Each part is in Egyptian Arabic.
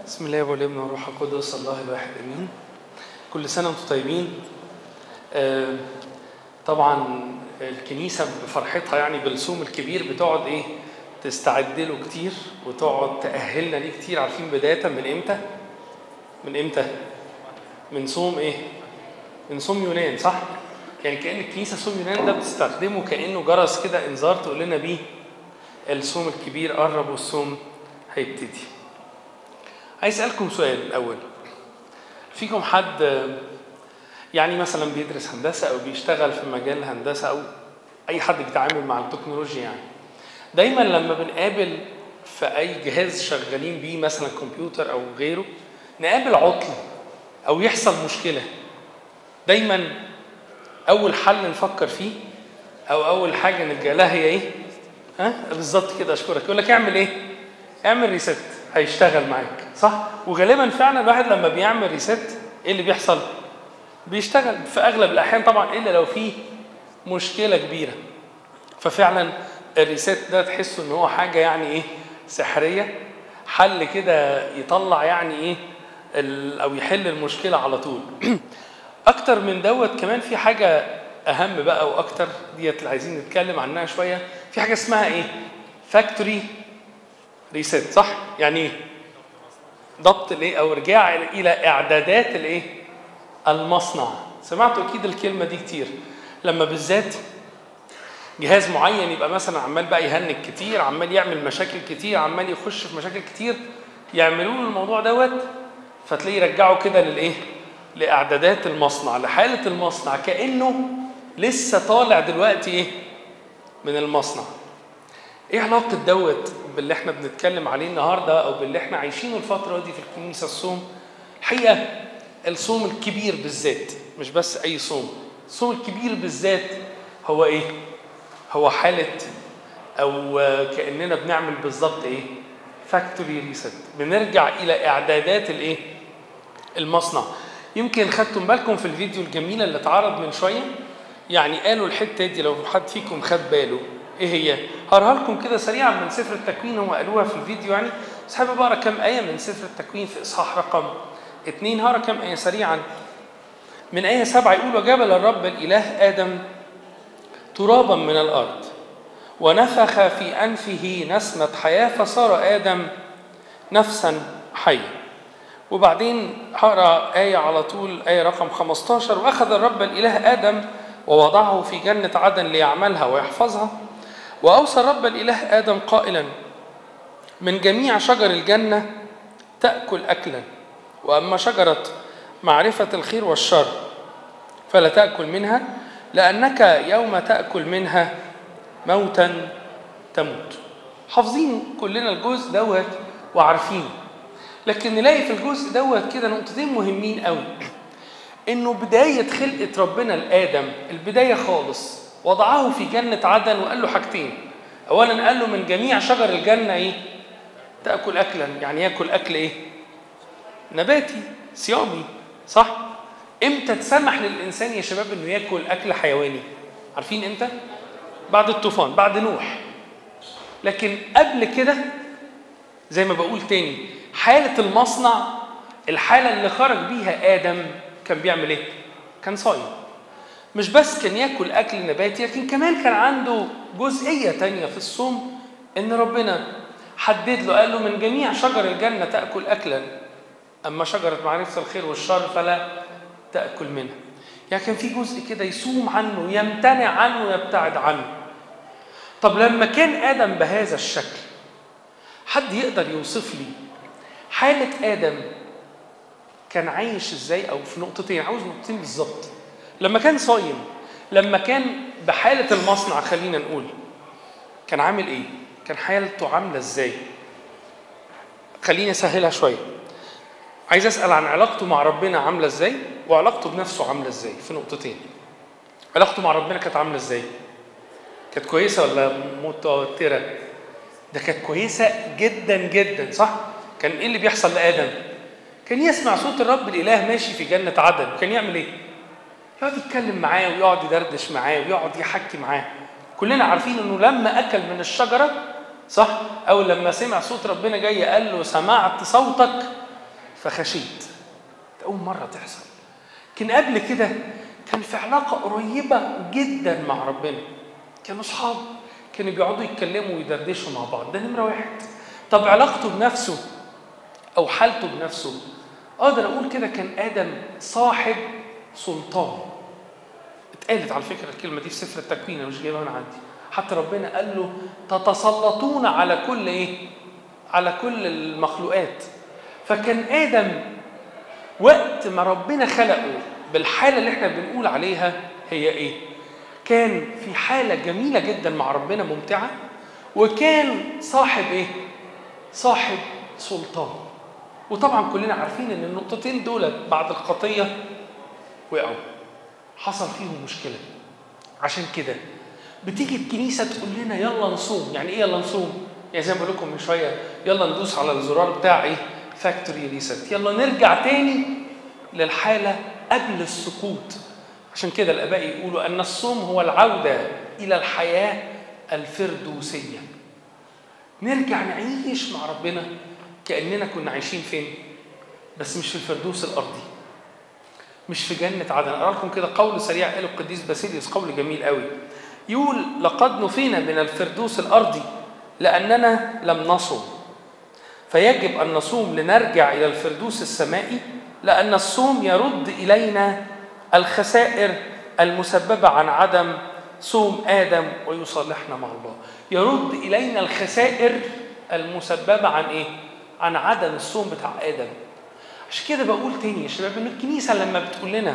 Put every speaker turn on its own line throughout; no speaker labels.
بسم الله والابن والروح القدس الله الواحد امين كل سنه وانتم طيبين آه، طبعا الكنيسه بفرحتها يعني بالصوم الكبير بتقعد ايه تستعد له كتير وتقعد تاهلنا ليه كتير عارفين بدايه من امتى من امتى من صوم ايه من صوم يونان صح يعني كان الكنيسه صوم يونان ده بتستخدمه كانه جرس كده انذار تقول لنا بيه الصوم الكبير قرب والصوم هيبتدي عايز اسالكم سؤال الاول فيكم حد يعني مثلا بيدرس هندسه او بيشتغل في مجال الهندسه او اي حد بيتعامل مع التكنولوجيا يعني دايما لما بنقابل في اي جهاز شغالين بيه مثلا كمبيوتر او غيره نقابل عطل او يحصل مشكله دايما اول حل نفكر فيه او اول حاجه نلجا لها هي ايه ها بالظبط كده اشكرك يقول لك اعمل ايه اعمل ريست هيشتغل معاك صح وغالبا فعلا الواحد لما بيعمل ريست ايه اللي بيحصل بيشتغل في اغلب الاحيان طبعا الا لو في مشكله كبيره ففعلا الريست ده تحسه ان هو حاجه يعني ايه سحريه حل كده يطلع يعني ايه او يحل المشكله على طول اكتر من دوت كمان في حاجه اهم بقى واكتر ديت اللي عايزين نتكلم عنها شويه في حاجه اسمها ايه فاكتوري ريست صح يعني ايه ضبط الايه او رجاع الى اعدادات الايه المصنع سمعتوا اكيد الكلمه دي كتير لما بالذات جهاز معين يبقى مثلا عمال بقى يهنج كتير عمال يعمل مشاكل كتير عمال يخش في مشاكل كتير يعملوا له الموضوع دوت فتلاقيه يرجعوا كده للايه لاعدادات المصنع لحاله المصنع كانه لسه طالع دلوقتي ايه من المصنع ايه علاقه دوت باللي احنا بنتكلم عليه النهارده او باللي احنا عايشينه الفتره دي في الكنيسه الصوم الحقيقه الصوم الكبير بالذات مش بس اي صوم الصوم الكبير بالذات هو ايه هو حاله او كاننا بنعمل بالظبط ايه فاكتوري ريست بنرجع الى اعدادات الايه المصنع يمكن خدتم بالكم في الفيديو الجميله اللي اتعرض من شويه يعني قالوا الحته دي لو حد فيكم خد باله ايه هي؟ هقراها لكم كده سريعا من سفر التكوين هم قالوها في الفيديو يعني بس حابب اقرا كام ايه من سفر التكوين في اصحاح رقم اثنين هقرا كام ايه سريعا من ايه سبعه يقول وجبل الرب الاله ادم ترابا من الارض ونفخ في انفه نسمه حياه فصار ادم نفسا حيه وبعدين هقرا آية على طول آية رقم 15 وأخذ الرب الإله آدم ووضعه في جنة عدن ليعملها ويحفظها وأوصى الرب الإله آدم قائلا من جميع شجر الجنة تأكل أكلا وأما شجرة معرفة الخير والشر فلا تأكل منها لأنك يوم تأكل منها موتا تموت حافظين كلنا الجزء دوت وعارفينه لكن نلاقي في الجزء دوت كده نقطتين مهمين قوي انه بدايه خلقه ربنا لادم البدايه خالص وضعه في جنه عدن وقال له حاجتين اولا قال له من جميع شجر الجنه ايه تاكل اكلا يعني ياكل اكل ايه نباتي صيامي صح امتى تسمح للانسان يا شباب انه ياكل اكل حيواني عارفين امتى بعد الطوفان بعد نوح لكن قبل كده زي ما بقول تاني حالة المصنع الحالة اللي خرج بيها آدم كان بيعمل إيه؟ كان صايم. مش بس كان ياكل أكل نباتي لكن كمان كان عنده جزئية تانية في الصوم إن ربنا حدد له قال له من جميع شجر الجنة تأكل أكلا أما شجرة معرفة الخير والشر فلا تأكل منها. يعني كان في جزء كده يصوم عنه يمتنع عنه يبتعد عنه. طب لما كان آدم بهذا الشكل حد يقدر يوصف لي حالة آدم كان عايش ازاي او في نقطتين عاوز نقطتين بالظبط لما كان صايم لما كان بحالة المصنع خلينا نقول كان عامل ايه كان حالته عاملة ازاي خليني اسهلها شوية عايز اسأل عن علاقته مع ربنا عاملة ازاي وعلاقته بنفسه عاملة ازاي في نقطتين علاقته مع ربنا كانت عاملة ازاي كانت كويسة ولا متوترة ده كانت كويسة جدا جدا صح كان ايه اللي بيحصل لادم كان يسمع صوت الرب الاله ماشي في جنه عدن كان يعمل ايه يقعد يتكلم معاه ويقعد يدردش معاه ويقعد يحكي معاه كلنا عارفين انه لما اكل من الشجره صح او لما سمع صوت ربنا جاي قال له سمعت صوتك فخشيت ده أول مرة تحصل كان قبل كده كان في علاقة قريبة جدا مع ربنا كانوا أصحاب كانوا بيقعدوا يتكلموا ويدردشوا مع بعض ده نمرة واحد طب علاقته بنفسه أو حالته بنفسه أقدر أقول كده كان آدم صاحب سلطان اتقالت على فكرة الكلمة دي في سفر التكوين أنا مش جايبها من عندي حتى ربنا قال له تتسلطون على كل إيه؟ على كل المخلوقات فكان آدم وقت ما ربنا خلقه بالحالة اللي احنا بنقول عليها هي ايه؟ كان في حالة جميلة جدا مع ربنا ممتعة وكان صاحب ايه؟ صاحب سلطان وطبعا كلنا عارفين ان النقطتين دول بعد الخطية وقعوا حصل فيهم مشكلة عشان كده بتيجي الكنيسة تقول لنا يلا نصوم يعني ايه يلا نصوم؟ يعني زي ما بقول لكم من شوية يلا ندوس على الزرار بتاع ايه؟ فاكتوري ريست يلا نرجع تاني للحالة قبل السقوط عشان كده الآباء يقولوا أن الصوم هو العودة إلى الحياة الفردوسية نرجع نعيش مع ربنا كأننا كنا عايشين فين بس مش في الفردوس الأرضي مش في جنة عدن أقرأ لكم كده قول سريع قاله القديس باسيليوس قول جميل قوي يقول لقد نفينا من الفردوس الأرضي لأننا لم نصم فيجب أن نصوم لنرجع إلى الفردوس السمائي لأن الصوم يرد إلينا الخسائر المسببة عن عدم صوم آدم ويصالحنا مع الله يرد إلينا الخسائر المسببة عن إيه؟ عن عدم الصوم بتاع آدم عشان كده بقول تاني يا شباب إن الكنيسة لما بتقول لنا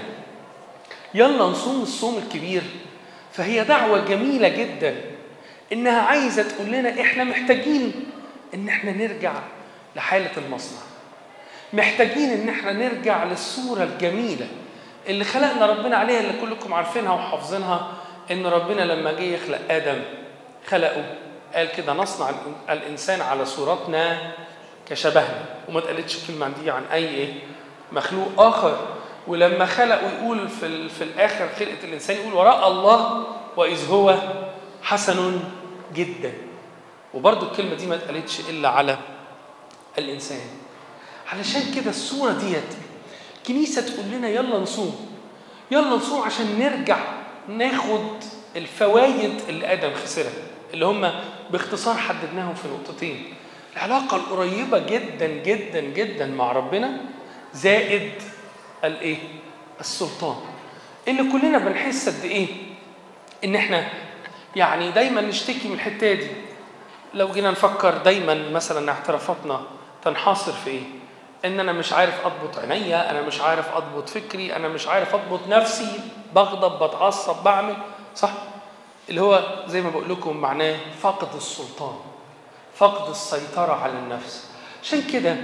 يلا نصوم الصوم الكبير فهي دعوة جميلة جدا إنها عايزة تقول لنا إحنا محتاجين إن إحنا نرجع لحالة المصنع محتاجين إن إحنا نرجع للصورة الجميلة اللي خلقنا ربنا عليها اللي كلكم عارفينها وحافظينها إن ربنا لما جه يخلق آدم خلقه قال كده نصنع الإنسان على صورتنا كشبهنا وما اتقالتش الكلمة دي عن أي إيه مخلوق آخر ولما خلقوا يقول في, في الآخر خلقة الإنسان يقول وراء الله وإذ هو حسن جدا وبرضو الكلمة دي ما اتقالتش إلا على الإنسان علشان كده الصورة ديت كنيسة تقول لنا يلا نصوم يلا نصوم عشان نرجع ناخد الفوايد اللي آدم خسرها اللي هم باختصار حددناهم في نقطتين العلاقة القريبة جدا جدا جدا مع ربنا زائد الايه؟ السلطان اللي كلنا بنحس قد ايه ان احنا يعني دايما نشتكي من الحته دي لو جينا نفكر دايما مثلا اعترافاتنا تنحصر في ايه؟ ان انا مش عارف اضبط عينيا، انا مش عارف اضبط فكري، انا مش عارف اضبط نفسي، بغضب، بتعصب، بعمل، صح؟ اللي هو زي ما بقول لكم معناه فقد السلطان. فقد السيطرة على النفس. عشان كده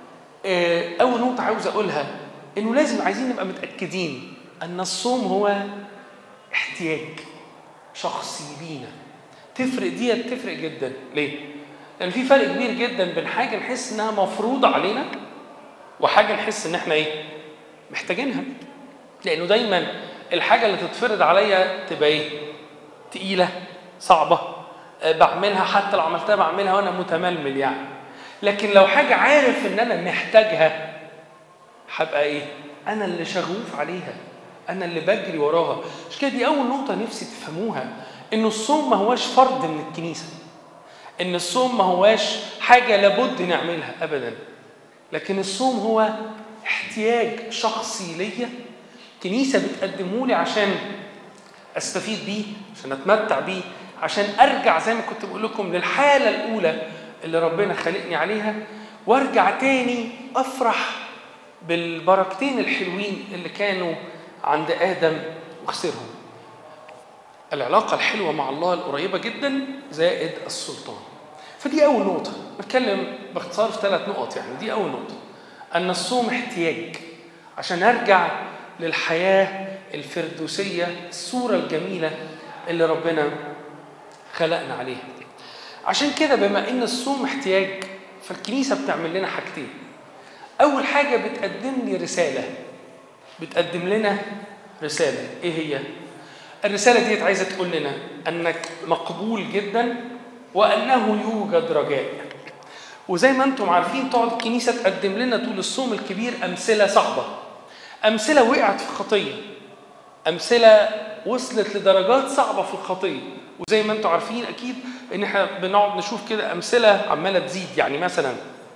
أول نقطة عاوز أقولها إنه لازم عايزين نبقى متأكدين أن الصوم هو احتياج شخصي لينا. تفرق ديت تفرق جدا، ليه؟ لأن في فرق كبير جدا بين حاجة نحس إنها مفروضة علينا وحاجة نحس إن إحنا إيه؟ محتاجينها. لأنه دايما الحاجة اللي تتفرض عليا تبقى إيه؟ تقيلة، صعبة، أه بعملها حتى لو عملتها بعملها وأنا متململ يعني. لكن لو حاجة عارف إن أنا محتاجها هبقى إيه؟ أنا اللي شغوف عليها. أنا اللي بجري وراها. مش كده دي أول نقطة نفسي تفهموها إنه الصوم ما هواش فرض من الكنيسة. ان الصوم ما هواش حاجه لابد نعملها ابدا لكن الصوم هو احتياج شخصي ليا كنيسه بتقدمه لي عشان استفيد بيه عشان اتمتع بيه عشان ارجع زي ما كنت بقول لكم للحاله الاولى اللي ربنا خلقني عليها وارجع تاني افرح بالبركتين الحلوين اللي كانوا عند ادم وخسرهم العلاقة الحلوة مع الله القريبة جدا زائد السلطان فدي أول نقطة نتكلم باختصار في ثلاث نقط يعني دي أول نقطة أن الصوم احتياج عشان أرجع للحياة الفردوسية الصورة الجميلة اللي ربنا خلقنا عليها عشان كده بما أن الصوم احتياج فالكنيسة بتعمل لنا حاجتين أول حاجة بتقدم لي رسالة بتقدم لنا رسالة إيه هي؟ الرسالة ديت عايزة تقول لنا أنك مقبول جدا وأنه يوجد رجاء وزي ما انتم عارفين تقعد الكنيسه تقدم لنا طول الصوم الكبير امثله صعبه امثله وقعت في خطيه امثله وصلت لدرجات صعبه في الخطيه وزي ما انتم عارفين اكيد ان احنا بنقعد نشوف كده امثله عماله تزيد يعني مثلا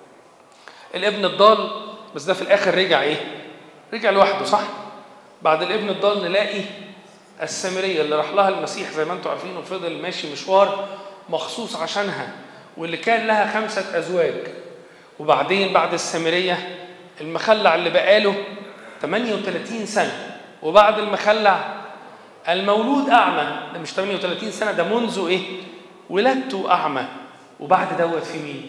الابن الضال بس ده في الاخر رجع ايه رجع لوحده صح بعد الابن الضال نلاقي السامريه اللي راح لها المسيح زي ما انتم عارفين وفضل ماشي مشوار مخصوص عشانها واللي كان لها خمسه ازواج وبعدين بعد السامريه المخلع اللي بقاله 38 سنه وبعد المخلع المولود اعمى ده مش 38 سنه ده منذ ايه ولادته اعمى وبعد دوت في مين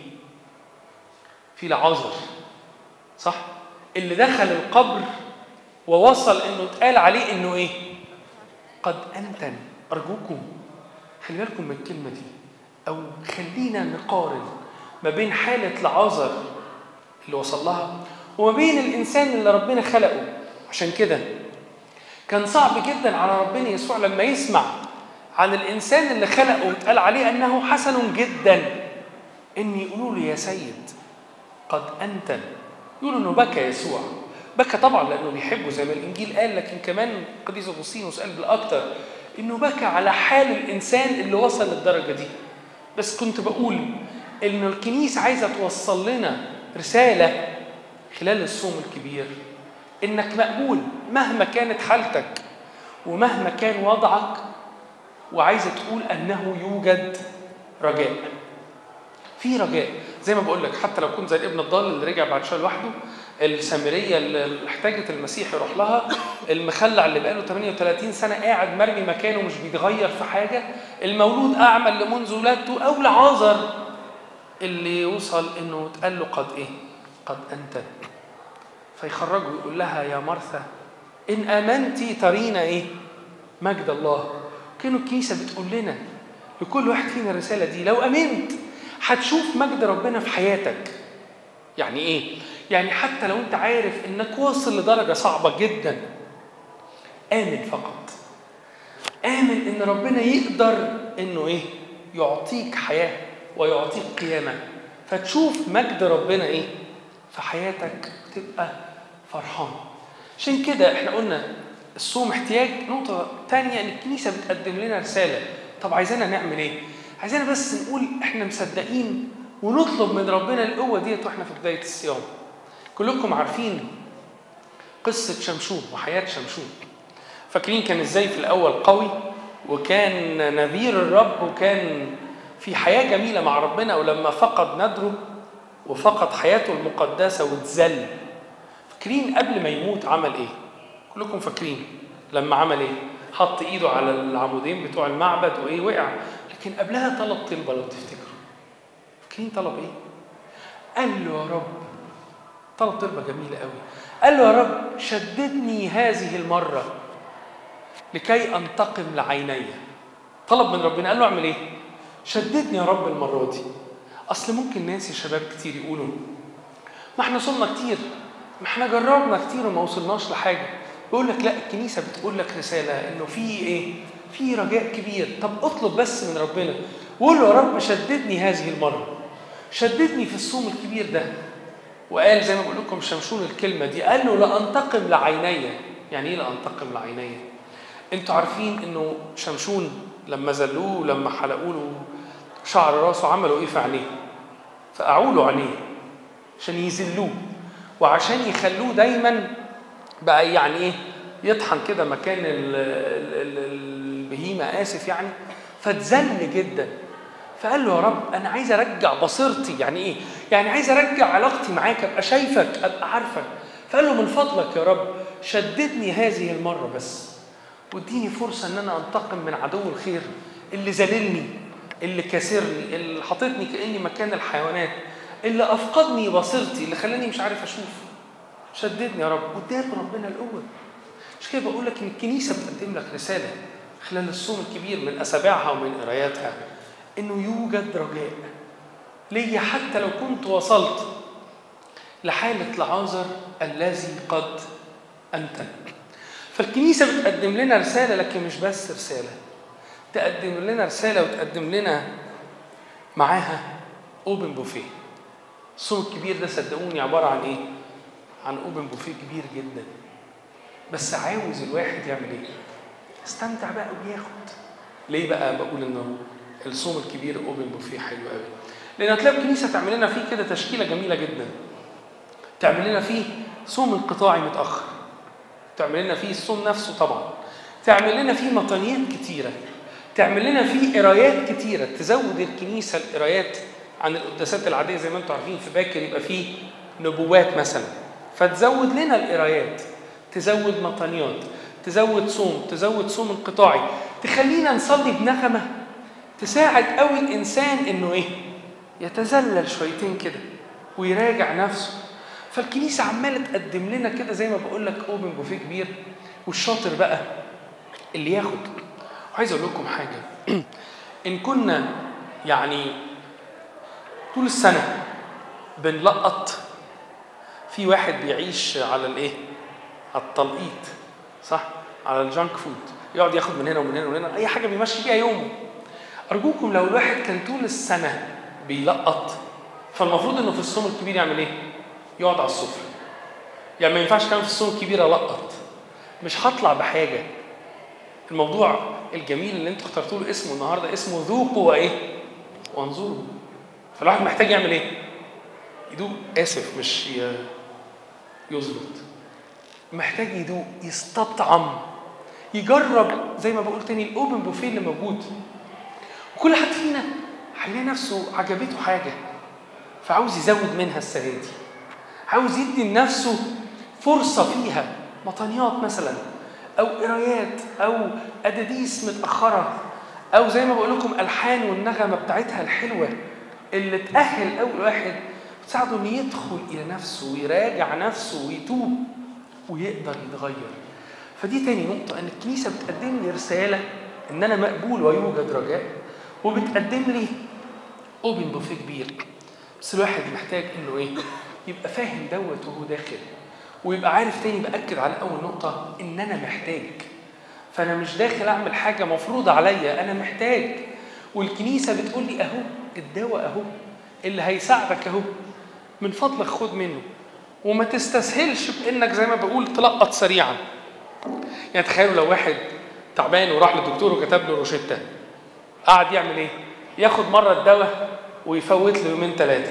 في العذر صح اللي دخل القبر ووصل انه اتقال عليه انه ايه قد انتن ارجوكم خلي بالكم من الكلمه دي او خلينا نقارن ما بين حاله العذر اللي وصل لها وما بين الانسان اللي ربنا خلقه عشان كده كان صعب جدا على ربنا يسوع لما يسمع عن الانسان اللي خلقه واتقال عليه انه حسن جدا ان يقولوا له يا سيد قد انتن يقولوا انه بكى يسوع بكى طبعا لانه بيحبه زي ما الانجيل قال لكن كمان قديس اغسطينوس قال بالاكثر انه بكى على حال الانسان اللي وصل للدرجه دي بس كنت بقول ان الكنيسه عايزه توصل لنا رساله خلال الصوم الكبير انك مقبول مهما كانت حالتك ومهما كان وضعك وعايزه تقول انه يوجد رجاء في رجاء زي ما بقول لك حتى لو كنت زي الابن الضال اللي رجع بعد شويه لوحده السامريه اللي احتاجت المسيح يروح لها المخلع اللي بقاله 38 سنه قاعد مرمي مكانه مش بيتغير في حاجه المولود اعمى اللي منذ ولادته او لعازر اللي يوصل انه اتقال له قد ايه قد انت فيخرجه يقول لها يا مرثا ان امنتي ترين ايه مجد الله كانوا الكنيسه بتقول لنا لكل واحد فينا الرساله دي لو امنت هتشوف مجد ربنا في حياتك يعني ايه يعني حتى لو انت عارف انك واصل لدرجه صعبه جدا امن فقط امن ان ربنا يقدر انه ايه يعطيك حياه ويعطيك قيامه فتشوف مجد ربنا ايه في حياتك تبقى فرحان عشان كده احنا قلنا الصوم احتياج نقطة تانية ان الكنيسة بتقدم لنا رسالة طب عايزانا نعمل ايه؟ عايزانا بس نقول احنا مصدقين ونطلب من ربنا القوة ديت واحنا في بداية الصيام كلكم عارفين قصة شمشون وحياة شمشون فاكرين كان ازاي في الأول قوي وكان نذير الرب وكان في حياة جميلة مع ربنا ولما فقد ندره وفقد حياته المقدسة واتذل فاكرين قبل ما يموت عمل ايه؟ كلكم فاكرين لما عمل ايه؟ حط ايده على العمودين بتوع المعبد وايه وقع لكن قبلها طلب طلبه لو تفتكروا فاكرين طلب ايه؟ قال له يا رب طلب طلبه جميله قوي قال له يا رب شددني هذه المره لكي انتقم لعيني طلب من ربنا قال له اعمل ايه؟ شددني يا رب المره دي اصل ممكن ناس يا شباب كتير يقولوا ما احنا صلنا كتير ما احنا جربنا كتير وما وصلناش لحاجه يقول لك لا الكنيسه بتقول لك رساله انه في ايه في رجاء كبير طب اطلب بس من ربنا وقول له يا رب شددني هذه المره شددني في الصوم الكبير ده وقال زي ما بقول لكم شمشون الكلمه دي قال له لانتقم لعيني يعني ايه لانتقم لعيني انتوا عارفين انه شمشون لما زلوه لما حلقوا له شعر راسه عملوا ايه في عينيه فقعوا له عينيه عشان يذلوه وعشان يخلوه دايما بقى يعني ايه يطحن كده مكان ال ال ال البهيمه اسف يعني فاتذل جدا فقال له يا رب انا عايز ارجع بصيرتي يعني ايه يعني عايز ارجع علاقتي معاك ابقى شايفك ابقى عارفك فقال له من فضلك يا رب شددني هذه المره بس واديني فرصه ان انا انتقم من عدو الخير اللي ذللني اللي كسرني اللي حاططني كاني مكان الحيوانات اللي افقدني بصيرتي اللي خلاني مش عارف اشوف شددني يا رب واداك ربنا القوه مش كده بقول لك ان الكنيسه بتقدم لك رساله خلال الصوم الكبير من اسابيعها ومن قراياتها انه يوجد رجاء ليا حتى لو كنت وصلت لحاله العازر الذي قد انتن فالكنيسه بتقدم لنا رساله لكن مش بس رساله تقدم لنا رساله وتقدم لنا معاها اوبن بوفيه الصوم الكبير ده صدقوني عباره عن ايه عن اوبن بوفيه كبير جدا بس عاوز الواحد يعمل ايه استمتع بقى وياخد ليه بقى بقول انه الصوم الكبير اوبن بوفيه حلو قوي لان هتلاقي الكنيسه تعمل لنا فيه كده تشكيله جميله جدا تعمل لنا فيه صوم انقطاعي متاخر تعمل لنا فيه الصوم نفسه طبعا تعمل لنا فيه مطانيات كتيره تعمل لنا فيه قرايات كتيره تزود الكنيسه القرايات عن القداسات العاديه زي ما انتم عارفين في باكر يبقى فيه نبوات مثلا فتزود لنا القرايات تزود مطانيات تزود صوم تزود صوم انقطاعي تخلينا نصلي بنغمه تساعد قوي الانسان انه ايه يتذلل شويتين كده ويراجع نفسه فالكنيسه عماله تقدم لنا كده زي ما بقول لك اوبن بوفيه كبير والشاطر بقى اللي ياخد وعايز اقول لكم حاجه ان كنا يعني طول السنه بنلقط في واحد بيعيش على الايه على التلقيط صح على الجانك فود يقعد ياخد من هنا ومن هنا ومن هنا اي حاجه بيمشي بيها يومه ارجوكم لو الواحد كان طول السنه بيلقط فالمفروض انه في الصوم الكبير يعمل ايه يقعد على السفره يعني ما ينفعش كمان في الصوم الكبير القط مش هطلع بحاجه الموضوع الجميل اللي انتوا اخترتوا له اسمه النهارده اسمه ذوقوا وايه وانظروا فالواحد محتاج يعمل ايه يدوق اسف مش يظبط محتاج يدوق يستطعم يجرب زي ما بقول تاني الاوبن بوفيه اللي موجود وكل حد فينا هيلاقي نفسه عجبته حاجه فعاوز يزود منها السنه دي عاوز يدي لنفسه فرصه فيها مطانيات مثلا او قرايات او اداديس متاخره او زي ما بقول لكم الحان والنغمه بتاعتها الحلوه اللي تاهل اول واحد تساعده انه يدخل الى نفسه ويراجع نفسه ويتوب ويقدر يتغير فدي تاني نقطة إن الكنيسة بتقدم لي رسالة إن أنا مقبول ويوجد رجاء وبتقدم لي أوبن بوفيه كبير بس الواحد محتاج إنه إيه؟ يبقى فاهم دوت وهو داخل ويبقى عارف تاني بأكد على أول نقطة إن أنا محتاج فأنا مش داخل أعمل حاجة مفروضة عليا أنا محتاج والكنيسة بتقول لي أهو الدواء أهو اللي هيساعدك أهو من فضلك خد منه وما تستسهلش بانك زي ما بقول تلقط سريعا يعني تخيلوا لو واحد تعبان وراح للدكتور وكتب له روشته قعد يعمل ايه ياخد مره الدواء ويفوت له يومين ثلاثه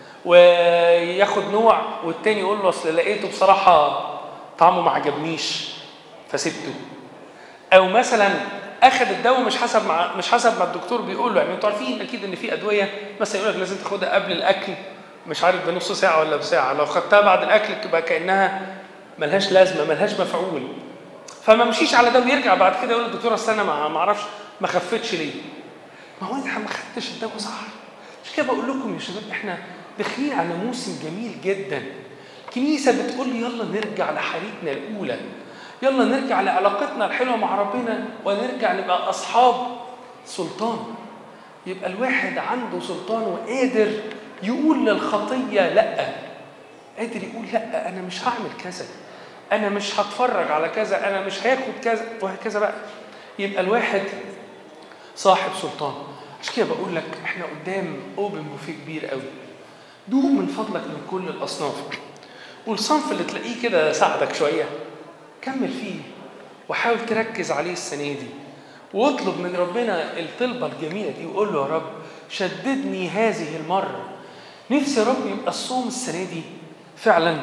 وياخد نوع والتاني يقول له اصل لقيته بصراحه طعمه ما عجبنيش فسبته او مثلا اخذ الدواء مش حسب مع مش حسب ما الدكتور بيقول له يعني انتوا عارفين اكيد ان في ادويه مثلا يقول لك لازم تاخدها قبل الاكل مش عارف بنص ساعه ولا بساعه لو خدتها بعد الاكل تبقى كانها ملهاش لازمه ملهاش مفعول فما مشيش على ده ويرجع بعد كده يقول للدكتور اصل انا ما اعرفش ما خفتش ليه ما هو انت ما خدتش الدواء صح مش كده بقول لكم يا شباب احنا داخلين على موسم جميل جدا كنيسه بتقول لي يلا نرجع لحالتنا الاولى يلا نرجع لعلاقتنا الحلوه مع ربنا ونرجع نبقى اصحاب سلطان يبقى الواحد عنده سلطان وقادر يقول للخطيه لا قادر يقول لا انا مش هعمل كذا انا مش هتفرج على كذا انا مش هاخد كذا وهكذا بقى يبقى الواحد صاحب سلطان عشان كده بقول لك احنا قدام اوبن بوفيه كبير قوي دوق من فضلك من كل الاصناف والصنف اللي تلاقيه كده ساعدك شويه كمل فيه وحاول تركز عليه السنه دي واطلب من ربنا الطلبه الجميله دي وقول له يا رب شددني هذه المره نفسي يا رب يبقى الصوم السنه دي فعلا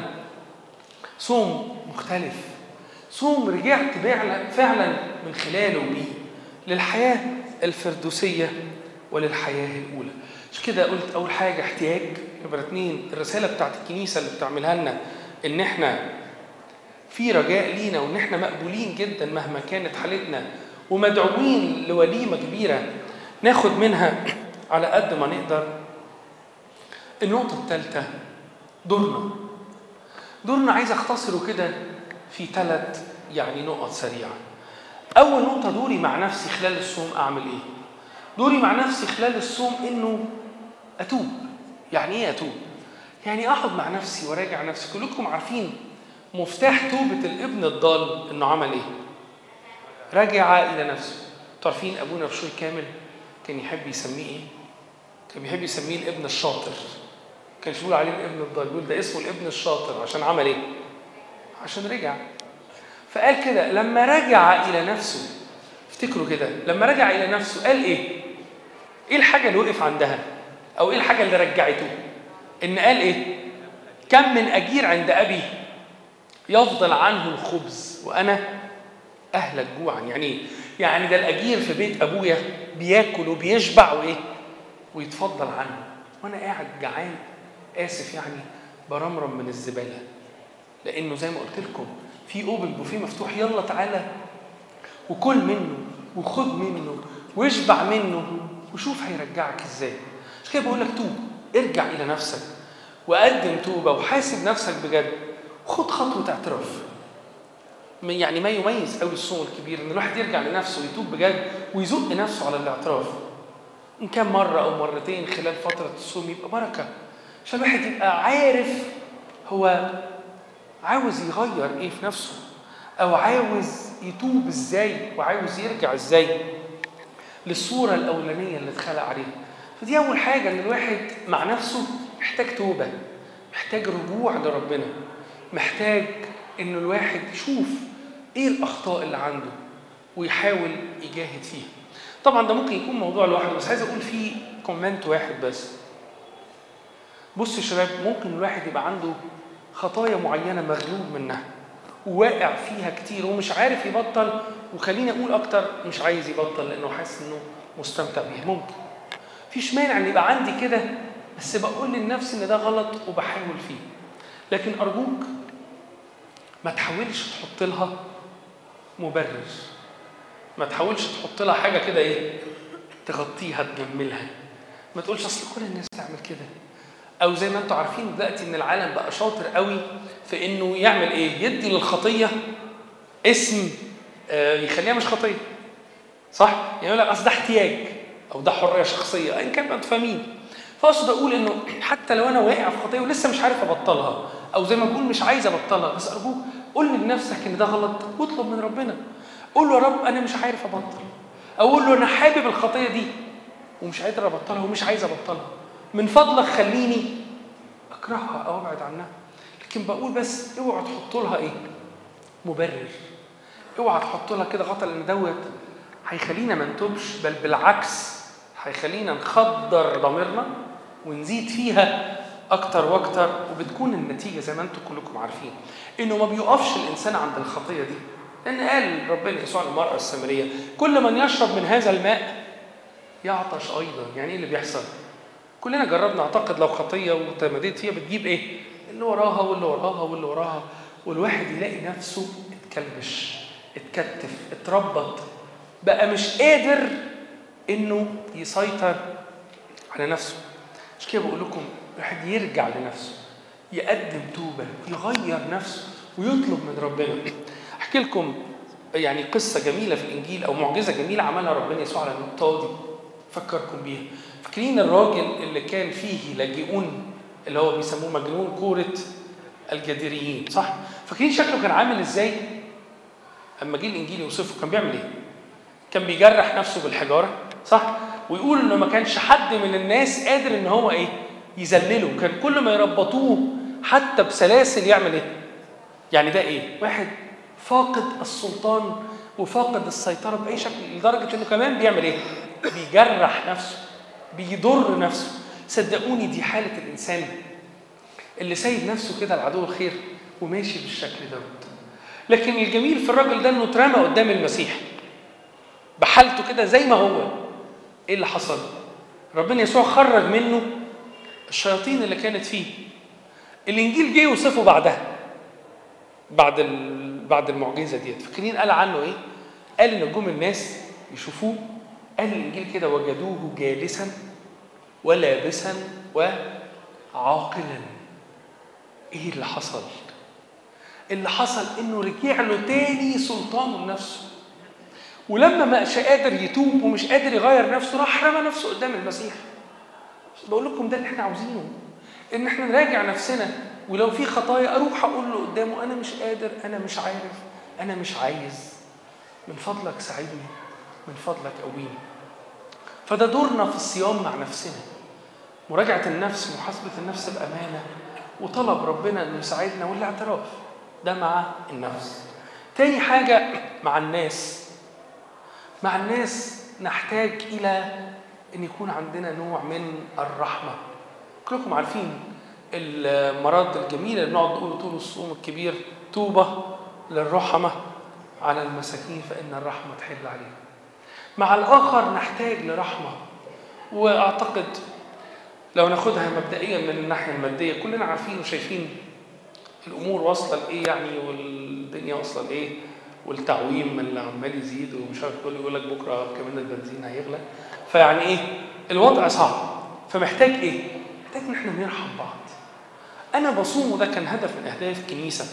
صوم مختلف صوم رجعت فعلا من خلاله بيه للحياه الفردوسيه وللحياه الاولى مش كده قلت اول حاجه احتياج نمره اتنين الرساله بتاعت الكنيسه اللي بتعملها لنا ان احنا في رجاء لينا وان احنا مقبولين جدا مهما كانت حالتنا ومدعوين لوليمه كبيره ناخد منها على قد ما نقدر النقطة الثالثة دورنا دورنا عايز اختصره كده في ثلاث يعني نقط سريعة أول نقطة دوري مع نفسي خلال الصوم أعمل إيه؟ دوري مع نفسي خلال الصوم إنه أتوب يعني إيه أتوب؟ يعني أقعد مع نفسي وراجع نفسي كلكم عارفين مفتاح توبة الابن الضال إنه عمل إيه؟ رجع إلى نفسه تعرفين أبونا بشوي كامل كان يحب يسميه إيه؟ كان بيحب يسميه الابن الشاطر كانش بيقول عليه الابن الضال بيقول ده اسمه الابن الشاطر عشان عمل ايه عشان رجع فقال كده لما رجع الى نفسه افتكروا كده لما رجع الى نفسه قال ايه ايه الحاجه اللي وقف عندها او ايه الحاجه اللي رجعته ان قال ايه كم من اجير عند ابي يفضل عنه الخبز وانا اهلك جوعا يعني ايه يعني ده الاجير في بيت ابويا بياكل وبيشبع وايه ويتفضل عنه وانا قاعد جعان اسف يعني برمرم من الزباله لانه زي ما قلت لكم في اوبن بوفيه مفتوح يلا تعالى وكل منه وخد منه واشبع منه وشوف هيرجعك ازاي مش كده بقول لك توب ارجع الى نفسك وقدم توبه وحاسب نفسك بجد وخد خطوه اعتراف يعني ما يميز قوي الصوم الكبير ان الواحد يرجع لنفسه ويتوب بجد ويزق نفسه على الاعتراف ان كان مره او مرتين خلال فتره الصوم يبقى بركه عشان الواحد يبقى عارف هو عاوز يغير ايه في نفسه او عاوز يتوب ازاي وعاوز يرجع ازاي للصوره الاولانيه اللي اتخلق عليها فدي اول حاجه ان الواحد مع نفسه محتاج توبه محتاج رجوع لربنا محتاج انه الواحد يشوف ايه الاخطاء اللي عنده ويحاول يجاهد فيها طبعا ده ممكن يكون موضوع لوحده بس عايز اقول فيه كومنت واحد بس بصوا يا شباب ممكن الواحد يبقى عنده خطايا معينه مغلوب منها وواقع فيها كتير ومش عارف يبطل وخليني اقول اكتر مش عايز يبطل لانه حاسس انه مستمتع بيها ممكن فيش مانع ان يبقى عندي كده بس بقول لنفسي ان ده غلط وبحاول فيه لكن ارجوك ما تحاولش تحط لها مبرر ما تحاولش تحط لها حاجه كده ايه تغطيها تجملها ما تقولش اصل كل الناس تعمل كده او زي ما انتم عارفين دلوقتي ان العالم بقى شاطر قوي في انه يعمل ايه يدي للخطيه اسم آه يخليها مش خطيه صح يعني يقول لك اصل ده احتياج او ده حريه شخصيه ايا كان انتوا فاهمين فاقصد اقول انه حتى لو انا واقع في خطيه ولسه مش عارف ابطلها او زي ما بقول مش عايز ابطلها بس ارجوك قول لنفسك ان ده غلط واطلب من ربنا قول له يا رب انا مش عارف ابطل او قول له انا حابب الخطيه دي ومش قادر ابطلها ومش عايز ابطلها من فضلك خليني اكرهها او ابعد عنها لكن بقول بس اوعى تحط لها ايه مبرر اوعى تحط لها كده غطا لان دوت هيخلينا ما نتوبش بل بالعكس هيخلينا نخدر ضميرنا ونزيد فيها اكتر واكتر وبتكون النتيجه زي ما انتم كلكم عارفين انه ما بيقفش الانسان عند الخطيه دي لان قال ربنا يسوع للمراه السامريه كل من يشرب من هذا الماء يعطش ايضا يعني ايه اللي بيحصل كلنا جربنا اعتقد لو خطيه وتمديت فيها بتجيب ايه اللي وراها واللي وراها واللي وراها والواحد يلاقي نفسه اتكلبش اتكتف اتربط بقى مش قادر انه يسيطر على نفسه مش كده بقول لكم الواحد يرجع لنفسه يقدم توبه يغير نفسه ويطلب من ربنا احكي لكم يعني قصه جميله في الانجيل او معجزه جميله عملها ربنا يسوع على النقطه دي فكركم بيها فاكرين الراجل اللي كان فيه لاجئون اللي هو بيسموه مجنون كوره الجديريين صح فاكرين شكله كان عامل ازاي اما جه الانجيل يوصفه كان بيعمل ايه كان بيجرح نفسه بالحجاره صح ويقول انه ما كانش حد من الناس قادر ان هو ايه يذلله كان كل ما يربطوه حتى بسلاسل يعمل ايه يعني ده ايه واحد فاقد السلطان وفاقد السيطره باي شكل لدرجه انه كمان بيعمل ايه بيجرح نفسه بيضر نفسه صدقوني دي حاله الانسان اللي سايب نفسه كده لعدو الخير وماشي بالشكل دوت لكن الجميل في الراجل ده انه اترمى قدام المسيح بحالته كده زي ما هو ايه اللي حصل ربنا يسوع خرج منه الشياطين اللي كانت فيه الانجيل جه يوصفه بعدها بعد ال... بعد المعجزه ديت فاكرين قال عنه ايه قال ان جم الناس يشوفوه قال الانجيل كده وجدوه جالسا ولابسا وعاقلا ايه اللي حصل اللي حصل انه رجع له تاني سلطانه لنفسه ولما ما بقاش قادر يتوب ومش قادر يغير نفسه راح رمى نفسه قدام المسيح بقول لكم ده اللي احنا عاوزينه ان احنا نراجع نفسنا ولو في خطايا اروح اقول له قدامه انا مش قادر انا مش عارف انا مش عايز من فضلك ساعدني من فضلك قويني فده دورنا في الصيام مع نفسنا مراجعة النفس محاسبة النفس بأمانة وطلب ربنا انه يساعدنا والاعتراف ده مع النفس تاني حاجة مع الناس مع الناس نحتاج إلى أن يكون عندنا نوع من الرحمة كلكم عارفين المرض الجميلة اللي بنقعد نقوله طول الصوم الكبير توبة للرحمة على المساكين فإن الرحمة تحل عليهم مع الآخر نحتاج لرحمة وأعتقد لو ناخدها مبدئيا من الناحية المادية كلنا عارفين وشايفين الأمور واصلة لإيه يعني والدنيا واصلة لإيه والتعويم اللي عمال يزيد ومش عارف كل يقول لك بكرة كمان البنزين هيغلى فيعني إيه الوضع صعب فمحتاج إيه؟ محتاج إن إحنا نرحم بعض أنا بصوم وده كان هدف من أهداف الكنيسة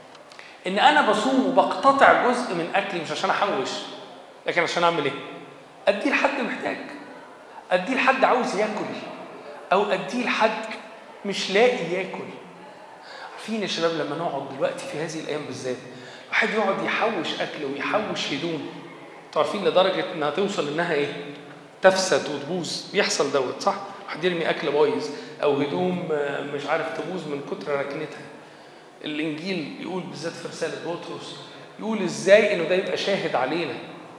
إن أنا بصوم وبقتطع جزء من أكلي مش عشان أحوش لكن عشان أعمل إيه؟ أديه لحد محتاج أديه لحد عاوز ياكل أو أديه لحد مش لاقي ياكل عارفين يا شباب لما نقعد دلوقتي في هذه الأيام بالذات واحد يقعد يحوش أكل ويحوش هدوم انتوا عارفين لدرجة إنها توصل إنها إيه؟ تفسد وتبوظ بيحصل دوت صح؟ واحد يرمي أكل بايظ أو هدوم مش عارف تبوظ من كتر ركنتها الإنجيل يقول بالذات في رسالة بطرس يقول إزاي إنه ده يبقى شاهد علينا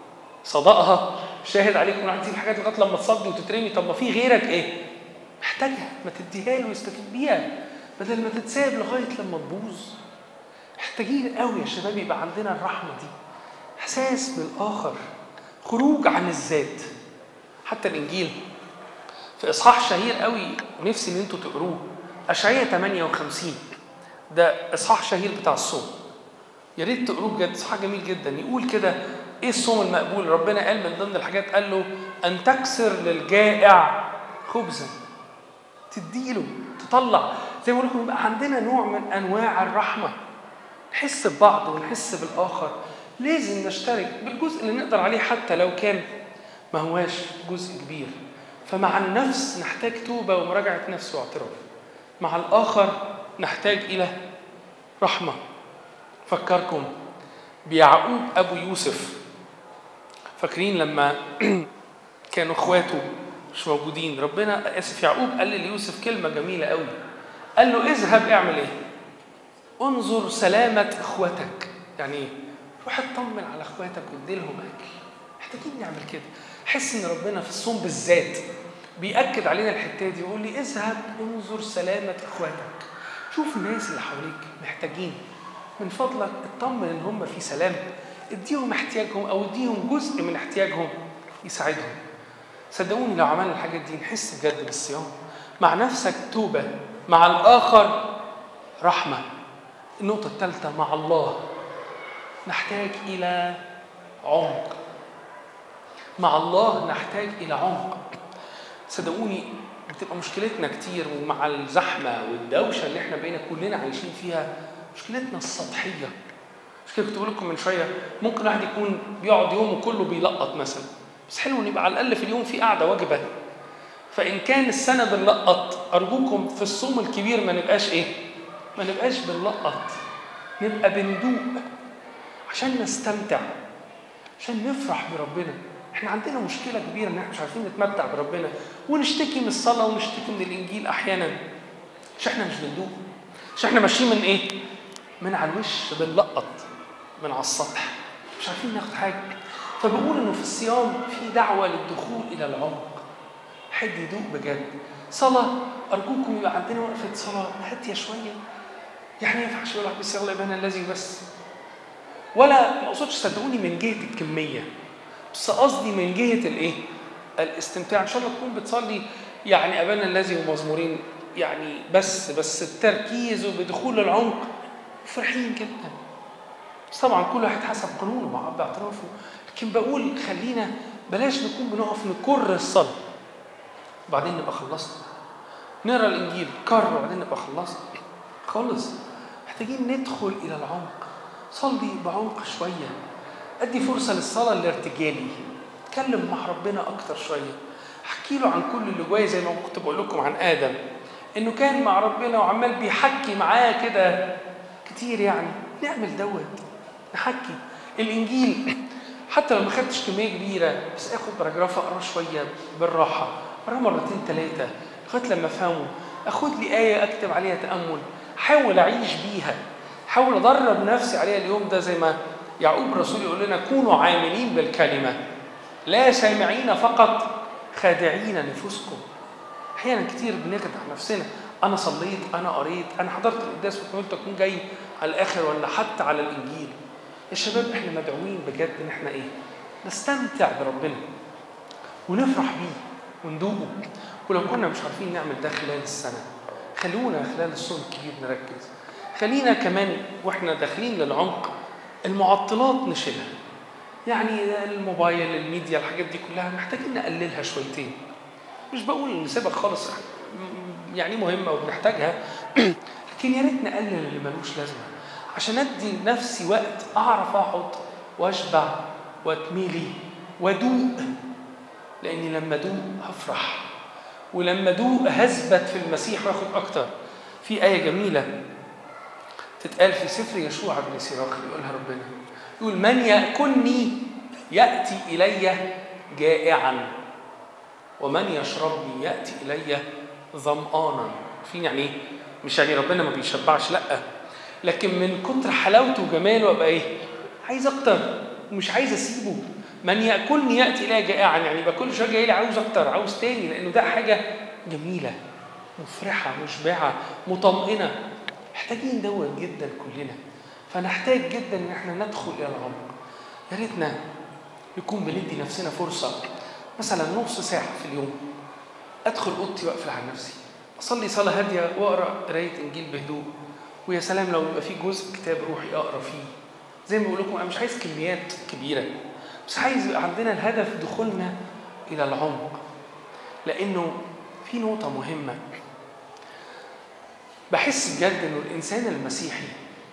صدقها شاهد عليكم راح تجيب حاجات لغايه لما تصدي وتترمي طب ما في غيرك ايه؟ محتاجها ما تديها له ويستفيد بيها بدل ما تتساب لغايه لما تبوظ محتاجين قوي يا شباب يبقى عندنا الرحمه دي احساس بالاخر خروج عن الذات حتى الانجيل في اصحاح شهير قوي ونفسي ان انتوا تقروه اشعياء 58 ده اصحاح شهير بتاع الصوم يا ريت تقروه بجد اصحاح جميل جدا يقول كده ايه الصوم المقبول ربنا قال من ضمن الحاجات قال له ان تكسر للجائع خبزا تديله تطلع زي ما بقول لكم يبقى عندنا نوع من انواع الرحمه نحس ببعض ونحس بالاخر لازم نشترك بالجزء اللي نقدر عليه حتى لو كان ما هواش جزء كبير فمع النفس نحتاج توبه ومراجعه نفس واعتراف مع الاخر نحتاج الى رحمه فكركم بيعقوب ابو يوسف فاكرين لما كانوا اخواته مش موجودين ربنا اسف يعقوب قال ليوسف كلمه جميله قوي قال له اذهب اعمل ايه انظر سلامه اخوتك يعني ايه روح اطمن على اخواتك وادي لهم اكل محتاجين نعمل كده حس ان ربنا في الصوم بالذات بيأكد علينا الحته دي يقول لي اذهب انظر سلامه اخواتك شوف الناس اللي حواليك محتاجين من فضلك اطمن ان هم في سلام اديهم احتياجهم او اديهم جزء من احتياجهم يساعدهم صدقوني لو عملنا الحاجات دي نحس بجد بالصيام مع نفسك توبه مع الاخر رحمه النقطه الثالثه مع الله نحتاج الى عمق مع الله نحتاج الى عمق صدقوني بتبقى مشكلتنا كتير ومع الزحمه والدوشه اللي احنا بقينا كلنا عايشين فيها مشكلتنا السطحيه مش كده كنت بقول لكم من شويه ممكن واحد يكون بيقعد يومه كله بيلقط مثلا بس حلو ان يبقى على الاقل في اليوم في قعده واجبه فان كان السنه بنلقط ارجوكم في الصوم الكبير ما نبقاش ايه ما نبقاش بنلقط نبقى بندوق عشان نستمتع عشان نفرح بربنا احنا عندنا مشكله كبيره ان احنا مش عارفين نتمتع بربنا ونشتكي من الصلاه ونشتكي من الانجيل احيانا مش احنا مش بندوق مش احنا ماشيين من ايه من على الوش بنلقط من على السطح مش عارفين ناخد حاجه فبقول انه في الصيام في دعوه للدخول الى العمق حد يدوق بجد صلاه ارجوكم يبقى عندنا وقفه صلاه هاديه شويه يعني ما ينفعش يقول بس يلا يبقى الذي بس ولا ما اقصدش صدقوني من جهه الكميه بس قصدي من جهه الايه الاستمتاع ان شاء الله تكون بتصلي يعني ابانا الذي ومزمورين يعني بس بس التركيز وبدخول العمق فرحين جدا بس طبعا كل واحد حسب قانونه مع باعترافه لكن بقول خلينا بلاش نكون بنقف نكر الصلاه وبعدين نبقى خلصنا نقرا الانجيل كر وبعدين نبقى خلصنا خالص محتاجين ندخل الى العمق صلي بعمق شويه ادي فرصه للصلاه الارتجالي اتكلم مع ربنا اكتر شويه احكي له عن كل اللي جوايا زي ما كنت بقول لكم عن ادم انه كان مع ربنا وعمال بيحكي معاه كده كتير يعني نعمل دوت نحكي الانجيل حتى لو ما خدتش كميه كبيره بس اخد باراجراف اقرا شويه بالراحه اقرا مرتين ثلاثه لغايه لما افهمه اخد لي ايه اكتب عليها تامل احاول اعيش بيها احاول ادرب نفسي عليها اليوم ده زي ما يعقوب الرسول يقول لنا كونوا عاملين بالكلمه لا سامعين فقط خادعين نفوسكم احيانا كتير بنخدع نفسنا انا صليت انا قريت انا حضرت القداس وكنت اكون جاي على الاخر ولا حتى على الانجيل يا شباب احنا مدعوين بجد ان احنا ايه نستمتع بربنا ونفرح بيه وندوقه ولو كنا مش عارفين نعمل ده خلال السنه خلونا خلال الصوم الكبير نركز خلينا كمان واحنا داخلين للعمق المعطلات نشيلها يعني الموبايل الميديا الحاجات دي كلها محتاجين نقللها شويتين مش بقول نسيبها خالص يعني مهمة وبنحتاجها لكن يا ريت نقلل اللي ملوش لازمة عشان ادي لنفسي وقت اعرف اقعد واشبع واتميلي وادوق لاني لما ادوق هفرح ولما ادوق هثبت في المسيح واخد اكتر في ايه جميله تتقال في سفر يشوع بن سيراخ يقولها ربنا يقول من ياكلني ياتي الي جائعا ومن يشربني ياتي الي ظمآنا فين يعني ايه مش يعني ربنا ما بيشبعش لا لكن من كتر حلاوته وجماله ابقى ايه عايز اكتر ومش عايز اسيبه من ياكلني ياتي الي جائعا يعني يبقى كل شويه جاي لي عاوز اكتر عاوز تاني لانه ده حاجه جميله مفرحه مشبعه مطمئنه محتاجين دوت جدا كلنا فنحتاج جدا ان احنا ندخل الى العمق يا ريتنا نكون بندي نفسنا فرصه مثلا نص ساعه في اليوم ادخل اوضتي واقفل على نفسي اصلي صلاه هاديه واقرا قرايه انجيل بهدوء ويا سلام لو يبقى في جزء كتاب روحي اقرا فيه زي ما بقول لكم انا مش عايز كميات كبيره بس عايز يبقى عندنا الهدف دخولنا الى العمق لانه في نقطه مهمه بحس بجد انه الانسان المسيحي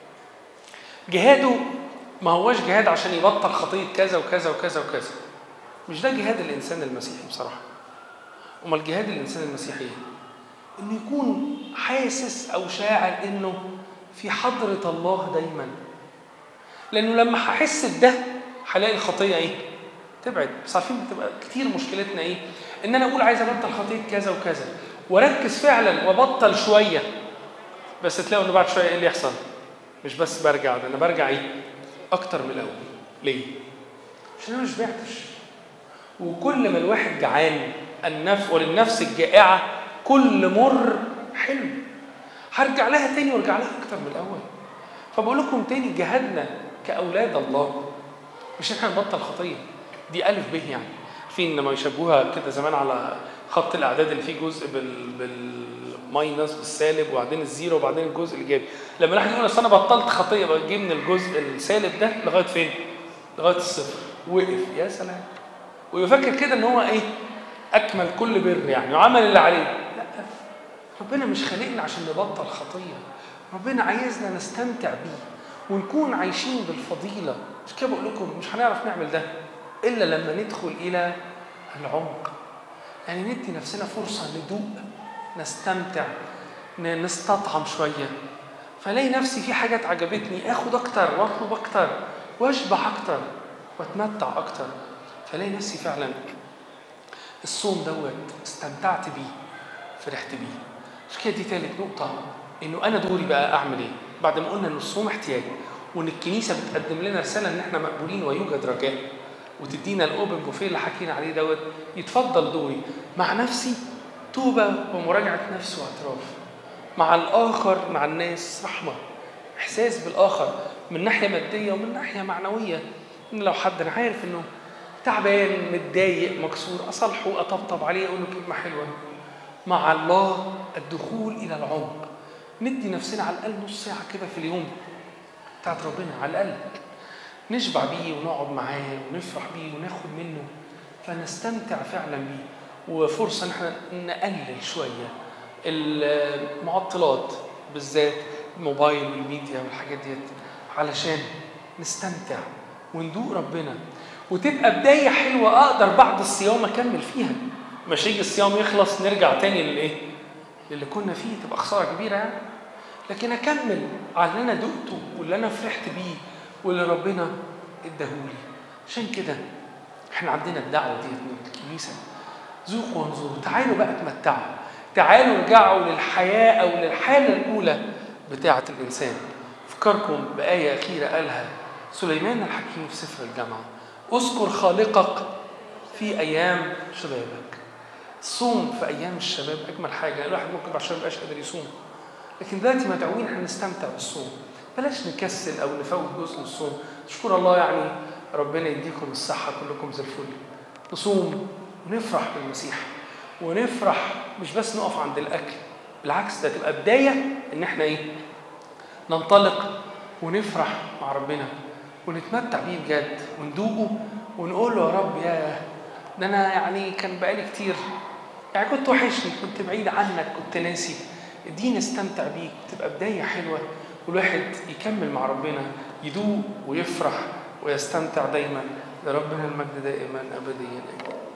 جهاده ما هوش جهاد عشان يبطل خطيه كذا وكذا وكذا وكذا مش ده جهاد الانسان المسيحي بصراحه امال جهاد الانسان المسيحي ايه انه يكون حاسس او شاعر انه في حضره الله دايما لانه لما هحس بده هلاقي الخطيه ايه تبعد بس عارفين بتبقى كتير مشكلتنا ايه ان انا اقول عايز ابطل خطيه كذا وكذا واركز فعلا وابطل شويه بس تلاقوا انه بعد شويه ايه اللي يحصل مش بس برجع ده انا برجع ايه اكتر من الاول ليه عشان انا مش بعتش وكل ما الواحد جعان النفس وللنفس الجائعه كل مر حلو هرجع لها تاني وارجع لها اكتر من الاول فبقول لكم تاني جهادنا كاولاد الله مش احنا نبطل خطيه دي الف به يعني عارفين لما يشبهوها كده زمان على خط الاعداد اللي فيه جزء بال بالماينس بالسالب وبعدين الزيرو وبعدين الجزء الايجابي لما الواحد يقول اصل انا بطلت خطيه بجي من الجزء السالب ده لغايه فين؟ لغايه الصفر وقف يا سلام ويفكر كده ان هو ايه؟ اكمل كل بر يعني وعمل اللي عليه لا ربنا مش خالقنا عشان نبطل خطيه ربنا عايزنا نستمتع بيه ونكون عايشين بالفضيله مش كده بقول لكم مش هنعرف نعمل ده الا لما ندخل الى العمق يعني ندي نفسنا فرصه ندوق نستمتع نستطعم شويه فلاقي نفسي في حاجات عجبتني اخد اكتر واطلب اكتر واشبع اكتر واتمتع اكتر فلاقي نفسي فعلا الصوم دوت استمتعت بيه فرحت بيه مش كده دي تالت نقطه انه انا دوري بقى اعمل ايه بعد ما قلنا ان الصوم احتياج وان الكنيسه بتقدم لنا رساله ان احنا مقبولين ويوجد رجاء وتدينا الاوبن بوفيه اللي حكينا عليه دوت يتفضل دوري مع نفسي توبه ومراجعه نفس واعتراف مع الاخر مع الناس رحمه احساس بالاخر من ناحيه ماديه ومن ناحيه معنويه ان لو حد انا عارف انه تعبان متضايق مكسور اصالحه اطبطب عليه اقول له كلمه حلوه مع الله الدخول الى العمق ندي نفسنا على الاقل نص ساعه كده في اليوم بتاعت ربنا على الاقل نشبع بيه ونقعد معاه ونفرح بيه وناخد منه فنستمتع فعلا بيه وفرصه ان احنا نقلل شويه المعطلات بالذات الموبايل والميديا والحاجات ديت علشان نستمتع وندوق ربنا وتبقى بدايه حلوه اقدر بعد الصيام اكمل فيها مش يجي الصيام يخلص نرجع تاني للايه؟ للي كنا فيه تبقى خساره كبيره يعني لكن اكمل على اللي انا دقته واللي انا فرحت بيه واللي ربنا اداهولي عشان كده احنا عندنا الدعوه ديت من الكنيسه ذوقوا وانظروا تعالوا بقى اتمتعوا تعالوا ارجعوا للحياة أو للحالة الأولى بتاعة الإنسان أفكركم بآية أخيرة قالها سليمان الحكيم في سفر الجامعة اذكر خالقك في أيام شبابك الصوم في أيام الشباب أجمل حاجة الواحد ممكن بعد شوية ميبقاش قادر يصوم لكن دلوقتي مدعوين احنا نستمتع بالصوم بلاش نكسل أو نفوت جزء من الصوم شكر الله يعني ربنا يديكم الصحة كلكم زي الفل نصوم ونفرح بالمسيح ونفرح مش بس نقف عند الأكل بالعكس ده تبقى بداية إن احنا إيه ننطلق ونفرح مع ربنا ونتمتع بيه بجد وندوقه ونقول له يا رب يا ده انا يعني كان بقالي كتير يعني كنت وحشني كنت بعيد عنك كنت ناسي اديني استمتع بيك تبقى بدايه حلوه والواحد يكمل مع ربنا يدوق ويفرح ويستمتع دايما لربنا المجد دائما ابديا